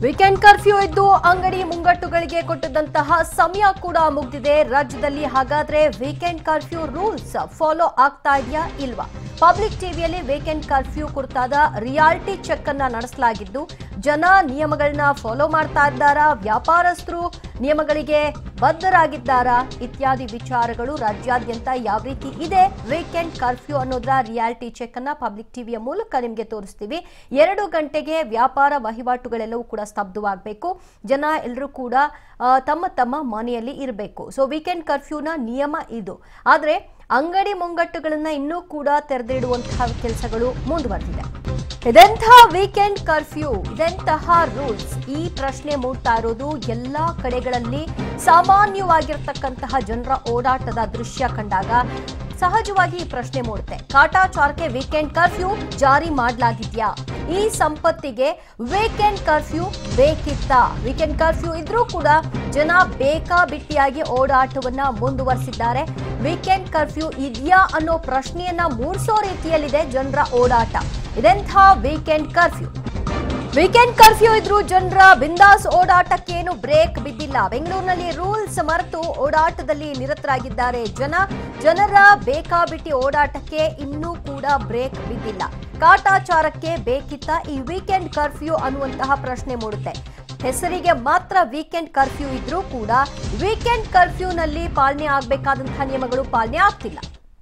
weekend curfew ಇದ್ದು ಅಂಗಡಿ ಮುಂಗಟ್ಟುಗಳಿಗೆ ಕೊಟ್ಟಿದ್ದಂತಹ ಸಮಯ ಕೂಡ ಮುಗ್ದಿದೆ ರಾಜ್ಯದಲ್ಲಿ ಹಾಗಾದ್ರೆ ವೀಕೆಂಡ್ ಕರ್ಫ್ಯೂ ರೂಲ್ಸ್ ಫಾಲೋ ಆಗ್ತಾ ಇದೆಯಾ ಇಲ್ವಾ ಪಬ್ಲಿಕ್ ಟಿವಿಯಲ್ಲಿ ವೀಕೆಂಡ್ ಕರ್ಫ್ಯೂ ಕುರಿತಾದ ರಿಯಾಲಿಟಿ ಚೆಕ್ ಅನ್ನ ನಡೆಸಲಾಗಿದ್ದು ಜನ ನಿಯಮಗಳನ್ನ ಫಾಲೋ ಮಾಡ್ತಾ ಇದ್ದಾರಾ ವ್ಯಾಪಾರಸ್ಥರು ನಿಯಮಗಳಿಗೆ ಬದ್ಧರಾಗಿದ್ದಾರಾ ಇತ್ಯಾದಿ ವಿಚಾರಗಳು ರಾಜ್ಯಾದ್ಯಂತ ಯಾವ ರೀತಿ ಇದೆ ವೀಕೆಂಡ್ ಕರ್ಫ್ಯೂ ಅನ್ನೋದರ ರಿಯಾಲಿಟಿ ಚೆಕ್ ಅನ್ನ ಪಬ್ಲಿಕ್ ಟಿವಿಯ ಮೂಲಕ ನಿಮಗೆ ತೋರಿಸ್ತೀವಿ ಎರಡು ಗಂಟೆಗೆ ವ್ಯಾಪಾರ ವಹಿವಾಟುಗಳೆಲ್ಲವೂ ಕೂಡ ಸ್ತಬ್ಧವಾಗಬೇಕು ಜನ ಎಲ್ಲರೂ ಕೂಡ ಆ, ತಮ್ಮ ತಮ್ಮ ಮನೆಯಲ್ಲಿ ಇರಬೇಕು ಸೊ ವೀಕೆಂಡ್ ಕರ್ಫ್ಯೂನ ನಿಯಮ ಇದು ಆದರೆ ಅಂಗಡಿ ಮುಂಗಟ್ಟುಗಳನ್ನ ಇನ್ನೂ ಕೂಡ ತೆರೆದಿಡುವಂತಹ ಕೆಲಸಗಳು ಮುಂದುವರೆದಿದೆ ಇದೆಂತಹ ವೀಕೆಂಡ್ ಕರ್ಫ್ಯೂ ಇದೆಂತಹ ರೂಲ್ಸ್ ಈ ಪ್ರಶ್ನೆ ಮೂಡ್ತಾ ಇರೋದು ಎಲ್ಲಾ ಕಡೆಗಳಲ್ಲಿ ಸಾಮಾನ್ಯವಾಗಿರ್ತಕ್ಕಂತಹ ಜನರ ಓಡಾಟದ ದೃಶ್ಯ ಕಂಡಾಗ ಸಹಜವಾಗಿ ಈ ಪ್ರಶ್ನೆ ಮೂಡುತ್ತೆ ಕಾಟಾಚಾರಕ್ಕೆ ವೀಕೆಂಡ್ ಕರ್ಫ್ಯೂ ಜಾರಿ ಮಾಡಲಾಗಿದ್ಯಾ ಈ ಸಂಪತ್ತಿಗೆ ವೀಕೆಂಡ್ ಕರ್ಫ್ಯೂ ಬೇಕಿತ್ತಾ ವೀಕೆಂಡ್ ಕರ್ಫ್ಯೂ ಇದ್ರೂ ಕೂಡ ಜನ ಬೇಕಾಬಿಟ್ಟಿಯಾಗಿ ಓಡಾಟವನ್ನ ಮುಂದುವರಿಸಿದ್ದಾರೆ ವೀಕೆಂಡ್ ಕರ್ಫ್ಯೂ ಇದೆಯಾ ಅನ್ನೋ ಪ್ರಶ್ನೆಯನ್ನ ಮೂಡಿಸೋ ರೀತಿಯಲ್ಲಿದೆ ಜನರ ಓಡಾಟ ಇದೆಂಥ ವೀಕೆಂಡ್ ಕರ್ಫ್ಯೂ ವೀಕೆಂಡ್ ಕರ್ಫ್ಯೂ ಇದ್ರೂ ಜನರ ಬಿಂದಾಸ್ ಓಡಾಟಕ್ಕೇನು ಬ್ರೇಕ್ ಬಿದ್ದಿಲ್ಲ ಬೆಂಗಳೂರಿನಲ್ಲಿ ರೂಲ್ಸ್ ಮರೆತು ಓಡಾಟದಲ್ಲಿ ನಿರತರಾಗಿದ್ದಾರೆ ಜನ ಜನರ ಬೇಕಾಬಿಟ್ಟಿ ಓಡಾಟಕ್ಕೆ ಇನ್ನೂ ಕೂಡ ಬ್ರೇಕ್ ಬಿದ್ದಿಲ್ಲ ಕಾಟಾಚಾರಕ್ಕೆ ಬೇಕಿತ್ತ ಈ ವೀಕೆಂಡ್ ಕರ್ಫ್ಯೂ ಅನ್ನುವಂತಹ ಪ್ರಶ್ನೆ ಮೂಡುತ್ತೆ ಹೆಸರಿಗೆ ಮಾತ್ರ ವೀಕೆಂಡ್ ಕರ್ಫ್ಯೂ ಇದ್ರೂ ಕೂಡ ವೀಕೆಂಡ್ ಕರ್ಫ್ಯೂನಲ್ಲಿ ಪಾಲನೆ ಆಗಬೇಕಾದಂತಹ ನಿಯಮಗಳು ಪಾಲನೆ ಆಗ್ತಿಲ್ಲ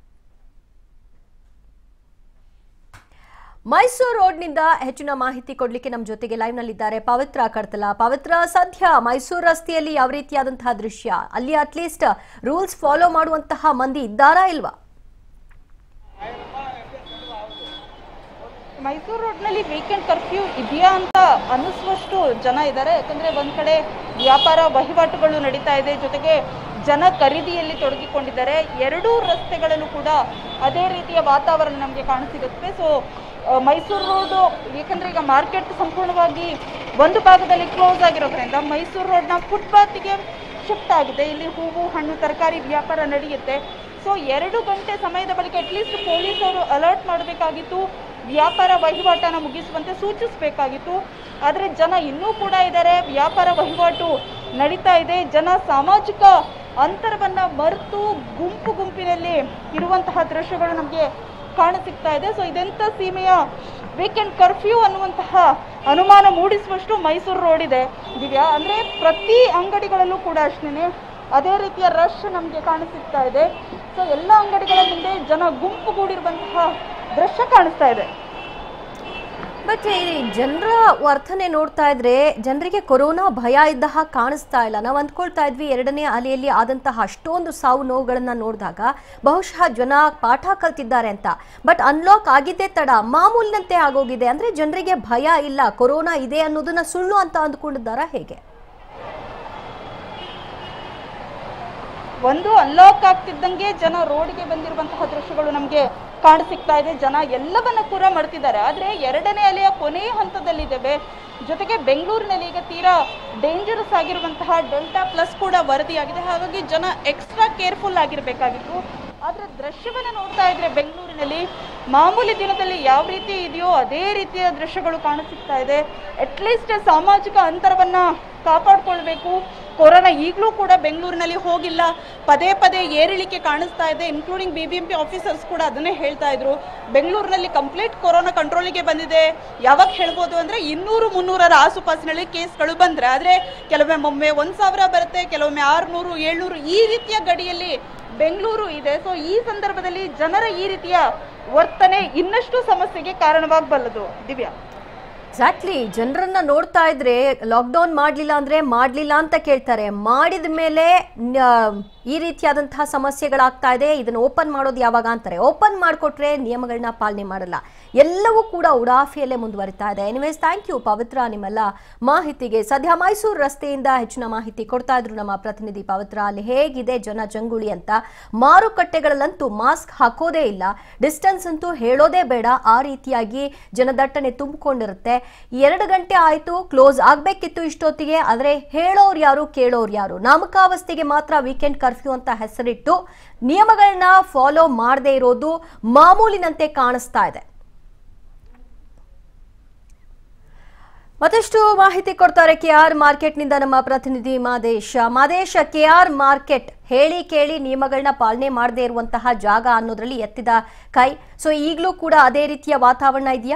ಮೈಸೂರು ರೋಡ್ನಿಂದ ಹೆಚ್ಚಿನ ಮಾಹಿತಿ ಕೊಡ್ಲಿಕ್ಕೆ ನಮ್ಮ ಜೊತೆಗೆ ಲೈವ್ ನಲ್ಲಿದ್ದಾರೆ ಪವಿತ್ರ ಕಡ್ತಲ ಪವಿತ್ರ ಸದ್ಯ ಮೈಸೂರು ರಸ್ತೆಯಲ್ಲಿ ಯಾವ ರೀತಿಯಾದಂತಹ ದೃಶ್ಯ ಅಲ್ಲಿ ಅಟ್ಲೀಸ್ಟ್ ರೂಲ್ಸ್ ಫಾಲೋ ಮಾಡುವಂತಹ ಮಂದಿ ಇದ್ದಾರಾ ಇಲ್ವಾ ಮೈಸೂರು ರೋಡ್ನಲ್ಲಿ ವೀಕೆಂಡ್ ಕರ್ಫ್ಯೂ ಇದೆಯಾ ಅಂತ ಅನ್ನಿಸುವಷ್ಟು ಜನ ಇದ್ದಾರೆ ಯಾಕಂದ್ರೆ ಒಂದ್ ಕಡೆ ವ್ಯಾಪಾರ ವಹಿವಾಟುಗಳು ನಡೀತಾ ಇದೆ ಜೊತೆಗೆ ಜನ ಖರೀದಿಯಲ್ಲಿ ತೊಡಗಿಕೊಂಡಿದ್ದಾರೆ ಎರಡೂ ರಸ್ತೆಗಳಲ್ಲೂ ಕೂಡ ಅದೇ ರೀತಿಯ ವಾತಾವರಣ ನಮಗೆ ಕಾಣಸಿಗುತ್ತೆ ಸೊ ಮೈಸೂರು ರೋಡು ಯಾಕಂದ್ರೆ ಈಗ ಮಾರ್ಕೆಟ್ ಸಂಪೂರ್ಣವಾಗಿ ಒಂದು ಭಾಗದಲ್ಲಿ ಕ್ಲೋಸ್ ಆಗಿರೋದ್ರಿಂದ ಮೈಸೂರು ರೋಡ್ನ ಫುಟ್ಪಾತ್ಗೆ ಶಿಫ್ಟ್ ಆಗಿದೆ ಇಲ್ಲಿ ಹೂವು ಹಣ್ಣು ತರಕಾರಿ ವ್ಯಾಪಾರ ನಡೆಯುತ್ತೆ ಸೊ ಎರಡು ಗಂಟೆ ಸಮಯದ ಬಳಿಕ ಅಟ್ಲೀಸ್ಟ್ ಪೊಲೀಸರು ಅಲರ್ಟ್ ಮಾಡಬೇಕಾಗಿತ್ತು ವ್ಯಾಪಾರ ವಹಿವಾಟನ ಮುಗಿಸುವಂತೆ ಸೂಚಿಸಬೇಕಾಗಿತ್ತು ಆದರೆ ಜನ ಇನ್ನೂ ಕೂಡ ಇದ್ದಾರೆ ವ್ಯಾಪಾರ ವಹಿವಾಟು ನಡೀತಾ ಇದೆ ಜನ ಸಾಮಾಜಿಕ ಅಂತರವನ್ನ ಮರೆತು ಗುಂಪು ಗುಂಪಿನಲ್ಲಿ ಇರುವಂತಹ ದೃಶ್ಯಗಳು ನಮಗೆ ಕಾಣಸಿಗ್ತಾ ಇದೆ ಸೊ ಇದೆಂಥ ಸೀಮೆಯ ವೀಕೆಂಡ್ ಕರ್ಫ್ಯೂ ಅನ್ನುವಂತಹ ಅನುಮಾನ ಮೂಡಿಸುವಷ್ಟು ಮೈಸೂರು ರೋಡ್ ಇದೆ ದಿವ್ಯಾ ಅಂದ್ರೆ ಪ್ರತಿ ಅಂಗಡಿಗಳಲ್ಲೂ ಕೂಡ ಅಷ್ಟೇ ಅದೇ ರೀತಿಯ ರಶ್ ನಮಗೆ ಕಾಣಿಸಿಗ್ತಾ ಇದೆ ಸೊ ಎಲ್ಲ ಅಂಗಡಿಗಳ ಮುಂದೆ ಜನ ಗುಂಪುಗೂಡಿರುವಂತಹ ದೃಶ್ಯ ಕಾಣಿಸ್ತಾ ಇದೆ ಬಟ್ ಈ ಜನರ ವರ್ತನೆ ನೋಡ್ತಾ ಇದ್ರೆ ಜನರಿಗೆ ಕೊರೋನಾ ಭಯ ಇದ್ದ ಹಾಗೆ ಕಾಣಿಸ್ತಾ ಇಲ್ಲ ನಾವು ಅಂದ್ಕೊಳ್ತಾ ಇದ್ವಿ ಎರಡನೇ ಅಲೆಯಲ್ಲಿ ಆದಂತಹ ಅಷ್ಟೊಂದು ಸಾವು ನೋವುಗಳನ್ನ ನೋಡಿದಾಗ ಬಹುಶಃ ಜನ ಪಾಠ ಕಲ್ತಿದ್ದಾರೆ ಅಂತ ಬಟ್ ಅನ್ಲಾಕ್ ಆಗಿದ್ದೇ ತಡ ಮಾಮೂಲಿನಂತೆ ಆಗೋಗಿದೆ ಅಂದ್ರೆ ಜನರಿಗೆ ಭಯ ಇಲ್ಲ ಕೊರೋನಾ ಇದೆ ಅನ್ನೋದನ್ನ ಸುಳ್ಳು ಅಂತ ಅಂದ್ಕೊಂಡಿದ್ದಾರಾ ಹೇಗೆ ಒಂದು ಅನ್ಲಾಕ್ ಆಗ್ತಿದ್ದಂಗೆ ಜನ ರೋಡ್ಗೆ ಬಂದಿರುವಂತಹ ದೃಶ್ಯಗಳು ನಮಗೆ ಕಾಣಸಿಗ್ತಾ ಇದೆ ಜನ ಎಲ್ಲವನ್ನ ಕೂಡ ಮರ್ತಿದ್ದಾರೆ ಆದ್ರೆ ಎರಡನೇ ಅಲೆಯ ಕೊನೆಯ ಹಂತದಲ್ಲಿದ್ದೇವೆ ಜೊತೆಗೆ ಬೆಂಗಳೂರಿನಲ್ಲಿ ಈಗ ತೀರಾ ಡೇಂಜರಸ್ ಆಗಿರುವಂತಹ ಡೆಲ್ಟಾ ಪ್ಲಸ್ ಕೂಡ ವರದಿಯಾಗಿದೆ ಹಾಗಾಗಿ ಜನ ಎಕ್ಸ್ಟ್ರಾ ಕೇರ್ಫುಲ್ ಆಗಿರಬೇಕಾಗಿತ್ತು ಆದ್ರೆ ದೃಶ್ಯವನ್ನ ನೋಡ್ತಾ ಇದ್ರೆ ಬೆಂಗಳೂರಿನಲ್ಲಿ ಮಾಮೂಲಿ ದಿನದಲ್ಲಿ ಯಾವ ರೀತಿ ಇದೆಯೋ ಅದೇ ರೀತಿಯ ದೃಶ್ಯಗಳು ಕಾಣಸಿಗ್ತಾ ಇದೆ ಅಟ್ಲೀಸ್ಟ್ ಸಾಮಾಜಿಕ ಅಂತರವನ್ನ ಕಾಪಾಡ್ಕೊಳ್ಬೇಕು ಕೊರೋನಾ ಈಗಲೂ ಕೂಡ ಬೆಂಗಳೂರಿನಲ್ಲಿ ಹೋಗಿಲ್ಲ ಪದೇ ಪದೇ ಏರಿಳಿಕೆ ಕಾಣಿಸ್ತಾ ಇದೆ including B B M P officers ಕೂಡ ಅದನ್ನೇ ಹೇಳ್ತಾ ಇದ್ರು ಬೆಂಗಳೂರಿನಲ್ಲಿ ಕಂಪ್ಲೀಟ್ ಕೊರೋನಾ ಕಂಟ್ರೋಲಿಗೆ ಬಂದಿದೆ ಯಾವಾಗ ಹೇಳ್ಬೋದು ಅಂದ್ರೆ ಇನ್ನೂರು ಮುನ್ನೂರರ ಆಸುಪಾಸಿನಲ್ಲಿ ಕೇಸ್ಗಳು ಬಂದ್ರೆ ಆದ್ರೆ ಕೆಲವೊಮ್ಮೆ ಒಮ್ಮೆ ಒಂದ್ ಸಾವಿರ ಬರುತ್ತೆ ಕೆಲವೊಮ್ಮೆ ಆರ್ನೂರು ಏಳ್ನೂರು ಈ ರೀತಿಯ ಗಡಿಯಲ್ಲಿ ಬೆಂಗಳೂರು ಇದೆ ಸೊ ಈ ಸಂದರ್ಭದಲ್ಲಿ ಜನರ ಈ ರೀತಿಯ ವರ್ತನೆ ಇನ್ನಷ್ಟು ಸಮಸ್ಯೆಗೆ ಕಾರಣವಾಗಬಲ್ಲದು ದಿವ್ಯಾ ಎಕ್ಸಾಕ್ಟ್ಲಿ ಜನರನ್ನ ನೋಡ್ತಾ ಇದ್ರೆ ಲಾಕ್ಡೌನ್ ಮಾಡಲಿಲ್ಲ ಅಂದ್ರೆ ಮಾಡಲಿಲ್ಲ ಅಂತ ಕೇಳ್ತಾರೆ ಮಾಡಿದ ಮೇಲೆ ನ- ಈ ರೀತಿಯಾದಂತಹ ಸಮಸ್ಯೆಗಳಾಗ್ತಾ ಇದೆ ಇದನ್ನ ಓಪನ್ ಮಾಡೋದು ಯಾವಾಗ ಅಂತಾರೆ ಓಪನ್ ಮಾಡಿಕೊಟ್ರೆ ನಿಯಮಗಳನ್ನ ಪಾಲನೆ ಮಾಡಲ್ಲ ಎಲ್ಲವೂ ಕೂಡ ಉಡಾಫಿಯಲ್ಲೇ ಮುಂದುವರಿತಾ ಇದೆ ಎನಿವೇಸ್ ಥ್ಯಾಂಕ್ ಯು ಪವಿತ್ರ ನಿಮ್ಮೆಲ್ಲ ಮಾಹಿತಿಗೆ ಸದ್ಯ ಮೈಸೂರು ರಸ್ತೆಯಿಂದ ಹೆಚ್ಚಿನ ಮಾಹಿತಿ ಕೊಡ್ತಾ ಇದ್ರು ನಮ್ಮ ಪ್ರತಿನಿಧಿ ಪವಿತ್ರ ಅಲ್ಲಿ ಹೇಗಿದೆ ಜನ ಜಂಗುಳಿ ಅಂತ ಮಾರುಕಟ್ಟೆಗಳಲ್ಲಂತೂ ಮಾಸ್ಕ್ ಹಾಕೋದೇ ಇಲ್ಲ ಡಿಸ್ಟೆನ್ಸ್ ಅಂತೂ ಹೇಳೋದೇ ಬೇಡ ಆ ರೀತಿಯಾಗಿ ಜನದಟ್ಟಣೆ ತುಂಬಿಕೊಂಡಿರುತ್ತೆ ಎರಡು ಗಂಟೆ ಆಯ್ತು ಕ್ಲೋಸ್ ಆಗ್ಬೇಕಿತ್ತು ಇಷ್ಟೊತ್ತಿಗೆ ಆದ್ರೆ ಹೇಳೋರು ಯಾರು ಕೇಳೋರು ಯಾರು ನಾಮಕಾವಸ್ಥೆಗೆ ಮಾತ್ರ ವೀಕೆಂಡ್ ಕರ್ಫ್ಯೂ ಅಂತ ಹೆಸರಿಟ್ಟು ನಿಯಮಗಳನ್ನ ಫಾಲೋ ಮಾಡದೇ ಇರೋದು ಮಾಮೂಲಿನಂತೆ ಕಾಣಿಸ್ತಾ ಇದೆ ಮತ್ತಷ್ಟು ಮಾಹಿತಿ ಕೊಡ್ತಾರೆ ಕೆಆರ್ ಮಾರ್ಕೆಟ್ನಿಂದ ನಮ್ಮ ಪ್ರತಿನಿಧಿ ಮಾದೇಶ ಮಾದೇಶ ಕೆಆರ್ ಮಾರ್ಕೆಟ್ ಹೇಳಿ ಕೇಳಿ ನಿಯಮಗಳನ್ನ ಪಾಲನೆ ಮಾಡದೇ ಇರುವಂತಹ ಜಾಗ ಅನ್ನೋದ್ರಲ್ಲಿ ಎತ್ತಿದ ಕೈ ಸೊ ಈಗಲೂ ಕೂಡ ಅದೇ ರೀತಿಯ ವಾತಾವರಣ ಇದೆಯಾ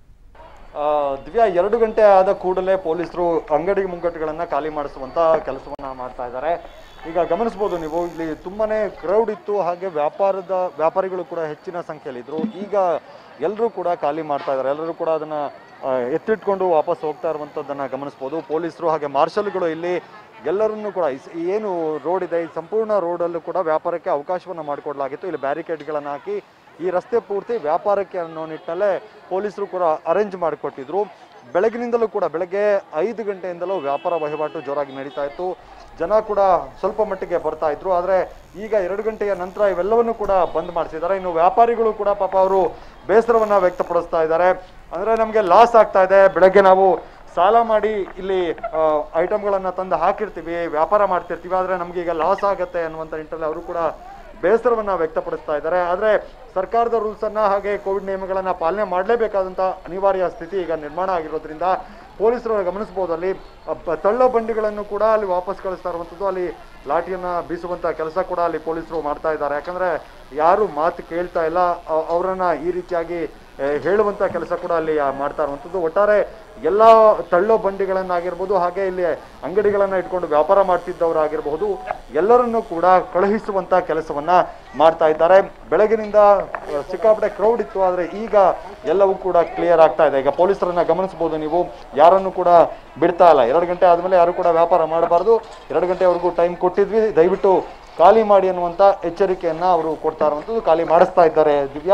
ಆ, ದಿವ್ಯಾ ಎರಡು ಗಂಟೆ ಆದ ಕೂಡಲೇ ಪೊಲೀಸರು ಅಂಗಡಿ ಮುಂಗಟ್ಟುಗಳನ್ನ ಖಾಲಿ ಮಾಡಿಸುವಂತ ಕೆಲಸವನ್ನ ಮಾಡ್ತಾ ಇದ್ದಾರೆ ಈಗ ಗಮನಿಸಬಹುದು ನೀವು ಇಲ್ಲಿ ತುಂಬಾನೇ ಕ್ರೌಡ್ ಇತ್ತು ಹಾಗೆ ವ್ಯಾಪಾರದ ವ್ಯಾಪಾರಿಗಳು ಕೂಡ ಹೆಚ್ಚಿನ ಸಂಖ್ಯೆಯಲ್ಲಿ ಇದ್ರು ಈಗ ಎಲ್ಲರೂ ಕೂಡ ಖಾಲಿ ಮಾಡ್ತಾ ಇದ್ದಾರೆ ಎಲ್ಲರೂ ಕೂಡ ಅದನ್ನ ಆ, ಎತ್ತಿಟ್ಕೊಂಡು ವಾಪಸ್ ಹೋಗ್ತಾ ಇರುವಂತದ್ದನ್ನ ಗಮನಿಸಬಹುದು ಪೊಲೀಸರು ಹಾಗೆ ಮಾರ್ಷಲ್ಗಳು ಇಲ್ಲಿ ಎಲ್ಲರನ್ನೂ ಕೂಡ ಇಸ್- ಏನು ರೋಡ್ ಇದೆ ಈ ಸಂಪೂರ್ಣ ರೋಡಲ್ಲೂ ಕೂಡ ವ್ಯಾಪಾರಕ್ಕೆ ಅವಕಾಶವನ್ನ ಮಾಡಿಕೊಡ್ಲಾಗಿತ್ತು ಇಲ್ಲಿ ಬ್ಯಾರಿಕೇಡ್ಗಳನ್ನು ಹಾಕಿ ಈ ರಸ್ತೆ ಪೂರ್ತಿ ವ್ಯಾಪಾರಕ್ಕೆ ಅನ್ನೋ ನಿಟ್ಟಿನಲ್ಲೇ ಪೊಲೀಸರು ಕೂಡ ಅರೇಂಜ್ ಮಾಡಿಕೊಟ್ಟಿದ್ರು ಬೆಳಗಿನಿಂದಲೂ ಕೂಡ ಬೆಳಗ್ಗೆ ಐದು ಗಂಟೆಯಿಂದಲೂ ವ್ಯಾಪಾರ ವಹಿವಾಟು ಜೋರಾಗಿ ನಡೀತಾ ಇತ್ತು ಜನ ಕೂಡ ಸ್ವಲ್ಪ ಮಟ್ಟಿಗೆ ಬರ್ತಾ ಇದ್ರು ಆದರೆ ಈಗ ಎರಡು ಗಂಟೆಯ ನಂತರ ಇವೆಲ್ಲವನ್ನು ಕೂಡ ಬಂದ್ ಮಾಡಿಸಿದ್ದಾರೆ ಇನ್ನು ವ್ಯಾಪಾರಿಗಳು ಕೂಡ ಪಾಪ ಅವರು ಬೇಸರವನ್ನ ವ್ಯಕ್ತಪಡಿಸ್ತಾ ಇದ್ದಾರೆ ಅಂದ್ರೆ ನಮಗೆ ಲಾಸ್ ಆಗ್ತಾ ಇದೆ ಬೆಳಗ್ಗೆ ನಾವು ಸಾಲ ಮಾಡಿ ಇಲ್ಲಿ ಐಟಮ್ಗಳನ್ನು ತಂದು ಹಾಕಿರ್ತೀವಿ ವ್ಯಾಪಾರ ಮಾಡ್ತಿರ್ತೀವಿ ಆದರೆ ನಮ್ಗೆ ಈಗ ಲಾಸ್ ಆಗತ್ತೆ ಅನ್ನುವಂಥ ನಿಟ್ಟಿನಲ್ಲಿ ಅವರು ಕೂಡ ಬೇಸರವನ್ನ ವ್ಯಕ್ತಪಡಿಸ್ತಾ ಇದ್ದಾರೆ ಆದರೆ ಸರ್ಕಾರದ ರೂಲ್ಸ್ ಅನ್ನ ಹಾಗೆ ಕೋವಿಡ್ ನಿಯಮಗಳನ್ನ ಪಾಲನೆ ಮಾಡಲೇಬೇಕಾದಂತ ಅನಿವಾರ್ಯ ಸ್ಥಿತಿ ಈಗ ನಿರ್ಮಾಣ ಆಗಿರೋದ್ರಿಂದ ಪೊಲೀಸರು ಗಮನಿಸಬಹುದು ಅಲ್ಲಿ ಅ, ಬ- ತಳ್ಳೋ ಬಂಡಿಗಳನ್ನು ಕೂಡ ಅಲ್ಲಿ ವಾಪಸ್ ಕಳಿಸ್ತಾ ಇರುವಂಥದ್ದು ಅಲ್ಲಿ ಲಾಠಿಯನ್ನ ಬೀಸುವಂತ ಕೆಲಸ ಕೂಡ ಅಲ್ಲಿ ಪೊಲೀಸರು ಮಾಡ್ತಾ ಇದ್ದಾರೆ ಯಾಕಂದ್ರೆ ಯಾರು ಮಾತು ಕೇಳ್ತಾ ಇಲ್ಲ ಅ- ಅವರನ್ನ ಈ ರೀತಿಯಾಗಿ ಎ, ಹೇಳುವಂತ ಕೆಲಸ ಕೂಡ ಅಲ್ಲಿ ಆ, ಮಾಡ್ತಾ ಇರುವಂಥದ್ದು ಒಟ್ಟಾರೆ ಎಲ್ಲ ತಳ್ಳೋ ಬಂಡಿಗಳನ್ನಾಗಿರ್ಬೋದು ಹಾಗೆ ಇಲ್ಲಿ ಅಂಗಡಿಗಳನ್ನ ಇಟ್ಕೊಂಡು ವ್ಯಾಪಾರ ಮಾಡ್ತಿದ್ದವರಾಗಿರಬಹುದು ಎಲ್ಲರನ್ನೂ ಕೂಡ ಕಳುಹಿಸುವಂತ ಕೆಲಸವನ್ನ ಮಾಡ್ತಾ ಇದ್ದಾರೆ ಬೆಳಗಿನಿಂದ ಆ, ಸಿಕ್ಕಾಪಟ್ಟೆ ಕ್ರೌಡ್ ಇತ್ತು ಆದ್ರೆ ಈಗ ಎಲ್ಲವೂ ಕೂಡ ಕ್ಲಿಯರ್ ಆಗ್ತಾ ಇದೆ ಈಗ ಪೊಲೀಸರನ್ನ ಗಮನಿಸಬಹುದು ನೀವು ಯಾರನ್ನು ಕೂಡ ಬಿಡ್ತಾ ಇಲ್ಲ ಎರಡು ಗಂಟೆ ಆದ್ಮೇಲೆ ಯಾರು ಕೂಡ ವ್ಯಾಪಾರ ಮಾಡಬಾರ್ದು ಎರಡು ಗಂಟೆವರೆಗೂ ಟೈಮ್ ಕೊಟ್ಟಿದ್ವಿ ದಯವಿಟ್ಟು ಖಾಲಿ ಮಾಡಿ ಅನ್ನುವಂತ ಎಚ್ಚರಿಕೆಯನ್ನ ಅವರು ಕೊಡ್ತಾ ಇರುವಂತದ್ದು ಖಾಲಿ ಮಾಡಿಸ್ತಾ ಇದ್ದಾರೆ ದಿವ್ಯಾ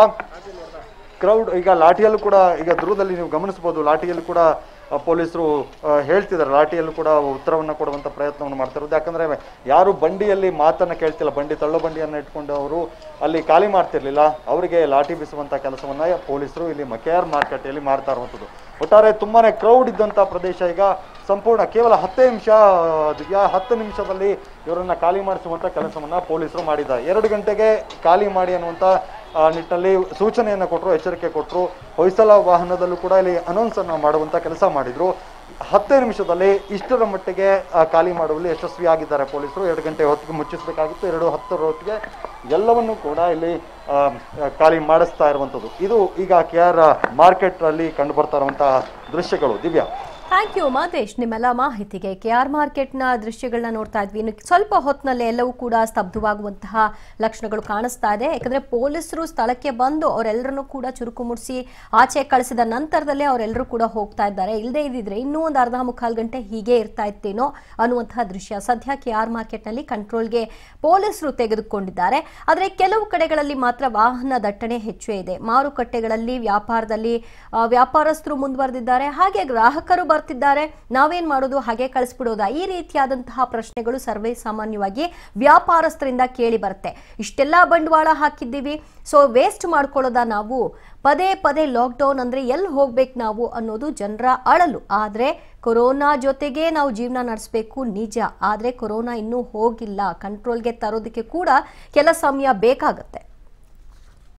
ಕ್ರೌಡ್ ಈಗ ಲಾಠಿಯಲ್ಲೂ ಕೂಡ ಈಗ ದೂರದಲ್ಲಿ ನೀವು ಗಮನಿಸಬಹುದು ಲಾಠಿಯಲ್ಲೂ ಕೂಡ ಆ, ಪೊಲೀಸರು ಆ, ಹೇಳ್ತಿದ್ದಾರೆ ಲಾಠಿಯಲ್ಲೂ ಕೂಡ ಉತ್ತರವನ್ನ ಕೊಡುವಂತ ಪ್ರಯತ್ನವನ್ನು ಮಾಡ್ತಾ ಇರೋದು ಯಾಕಂದ್ರೆ ಯಾರು ಬಂಡಿಯಲ್ಲಿ ಮಾತನ್ನ ಕೇಳ್ತಿಲ್ಲ ಬಂಡಿ ತಳ್ಳೋ ಬಂಡಿಯನ್ನ ಇಟ್ಕೊಂಡು ಅವರು ಅಲ್ಲಿ ಖಾಲಿ ಮಾಡ್ತಿರ್ಲಿಲ್ಲ ಅವರಿಗೆ ಲಾಠಿ ಬೀಸುವಂತ ಕೆಲಸವನ್ನ ಪೊಲೀಸರು ಇಲ್ಲಿ ಮಕೆಯಾರ್ ಮಾರ್ಕೆಟಲ್ಲಿ ಮಾಡ್ತಾ ಇರುವಂಥದ್ದು ಒಟ್ಟಾರೆ ತುಂಬಾನೇ ಕ್ರೌಡ್ ಇದ್ದಂತ ಪ್ರದೇಶ ಈಗ ಸಂಪೂರ್ಣ ಕೇವಲ ಹತ್ತೇ ನಿಮಿಷ ದಿವ್ಯಾ ಹತ್ತು ನಿಮಿಷದಲ್ಲಿ ಇವರನ್ನ ಖಾಲಿ ಮಾಡಿಸುವಂತ ಕೆಲಸವನ್ನ ಪೊಲೀಸರು ಮಾಡಿದ್ದಾರೆ ಎರಡು ಗಂಟೆಗೆ ಖಾಲಿ ಮಾಡಿ ಅನ್ನುವಂತ ಆ, ನಿಟ್ಟಿನಲ್ಲಿ ಸೂಚನೆಯನ್ನು ಕೊಟ್ಟರು ಎಚ್ಚರಿಕೆ ಕೊಟ್ಟರು ಹೊಯ್ಸಳ ವಾಹನದಲ್ಲೂ ಕೂಡ ಇಲ್ಲಿ ಅನೌನ್ಸ್ ಅನ್ನ ಮಾಡುವಂತ ಕೆಲಸ ಮಾಡಿದ್ರು ಹತ್ತೇ ನಿಮಿಷದಲ್ಲಿ ಇಷ್ಟರ ಮಟ್ಟಿಗೆ ಆ, ಖಾಲಿ ಮಾಡುವಲ್ಲಿ ಯಶಸ್ವಿಯಾಗಿದ್ದಾರೆ ಪೊಲೀಸರು ಎರಡು ಗಂಟೆ ಹೊತ್ತಿಗೆ ಮುಚ್ಚಿಸಬೇಕಾಗಿತ್ತು ಎರಡು ಹತ್ತರ ಹೊತ್ತಿಗೆ ಎಲ್ಲವನ್ನೂ ಕೂಡ ಇಲ್ಲಿ ಆ, ಖಾಲಿ ಮಾಡಿಸ್ತಾ ಇರುವಂಥದ್ದು ಇದು ಈಗ ಕೆ ಆರ್ ಮಾರ್ಕೆಟ್ ಅಲ್ಲಿ ಕಂಡು ಬರ್ತಾ ಇರುವಂತಹ ದೃಶ್ಯಗಳು ದಿವ್ಯಾ ಥ್ಯಾಂಕ್ ಯು ಮಾತೇಶ್ ನಿಮ್ಮೆಲ್ಲ ಮಾಹಿತಿಗೆ ಕೆಆರ್ ಮಾರ್ಕೆಟ್ನ ದೃಶ್ಯಗಳನ್ನ ನೋಡ್ತಾ ಇದ್ವಿ ಇನ್ನು ಸ್ವಲ್ಪ ಹೊತ್ತಿನಲ್ಲೇ ಎಲ್ಲವೂ ಕೂಡ ಸ್ತಬ್ಧವಾಗುವಂತಹ ಲಕ್ಷಣಗಳು ಕಾಣಿಸ್ತಾ ಇದೆ ಯಾಕಂದ್ರೆ ಪೊಲೀಸರು ಸ್ಥಳಕ್ಕೆ ಬಂದು ಅವರೆಲ್ಲರನ್ನೂ ಕೂಡ ಚುರುಕು ಮುಡಿಸಿ ಆಚೆ ಕಳಿಸಿದ ನಂತರದಲ್ಲೇ ಅವರೆಲ್ಲರೂ ಕೂಡ ಹೋಗ್ತಾ ಇದ್ದಾರೆ ಇಲ್ಲದೆ ಇದ್ದಿದ್ರೆ ಇನ್ನೂ ಒಂದು ಅರ್ಧ ಮುಕ್ಕಾಲು ಗಂಟೆ ಹೀಗೆ ಇರ್ತಾ ಇತ್ತೇನೋ ಅನ್ನುವಂತಹ ದೃಶ್ಯ ಸದ್ಯ ಕೆಆರ್ ಮಾರ್ಕೆಟ್ನಲ್ಲಿ ಕಂಟ್ರೋಲ್ಗೆ ಪೊಲೀಸರು ತೆಗೆದುಕೊಂಡಿದ್ದಾರೆ ಆದರೆ ಕೆಲವು ಕಡೆಗಳಲ್ಲಿ ಮಾತ್ರ ವಾಹನ ದಟ್ಟಣೆ ಹೆಚ್ಚು ಇದೆ ಮಾರುಕಟ್ಟೆಗಳಲ್ಲಿ ವ್ಯಾಪಾರದಲ್ಲಿ ಆ, ವ್ಯಾಪಾರಸ್ಥರು ಮುಂದುವರೆದಿದ್ದಾರೆ ಹಾಗೆ ಗ್ರಾಹಕರು ಬರ್ತಿದ್ದಾರೆ ನಾವೇನ್ ಮಾಡೋದು ಹಾಗೆ ಕಳಿಸ್ಬಿಡೋದಾ ಈ ರೀತಿಯಾದಂತಹ ಪ್ರಶ್ನೆಗಳು ಸರ್ವೇ ಸಾಮಾನ್ಯವಾಗಿ ವ್ಯಾಪಾರಸ್ಥರಿಂದ ಕೇಳಿ ಬರುತ್ತೆ ಇಷ್ಟೆಲ್ಲ ಬಂಡವಾಳ ಹಾಕಿದ್ದೀವಿ ಸೊ ವೇಸ್ಟ್ ಮಾಡ್ಕೊಳ್ಳೋದಾ ನಾವು ಪದೇ ಪದೇ ಲಾಕ್ಡೌನ್ ಅಂದ್ರೆ ಎಲ್ಲಿ ಹೋಗ್ಬೇಕು ನಾವು ಅನ್ನೋದು ಜನರ ಅಳಲು ಆದ್ರೆ ಕೊರೋನಾ ಜೊತೆಗೆ ನಾವು ಜೀವನ ನಡೆಸಬೇಕು ನಿಜ ಆದ್ರೆ ಕೊರೋನಾ ಇನ್ನೂ ಹೋಗಿಲ್ಲ ಕಂಟ್ರೋಲ್ಗೆ ತರೋದಕ್ಕೆ ಕೂಡ ಕೆಲ ಸಮಯ ಬೇಕಾಗುತ್ತೆ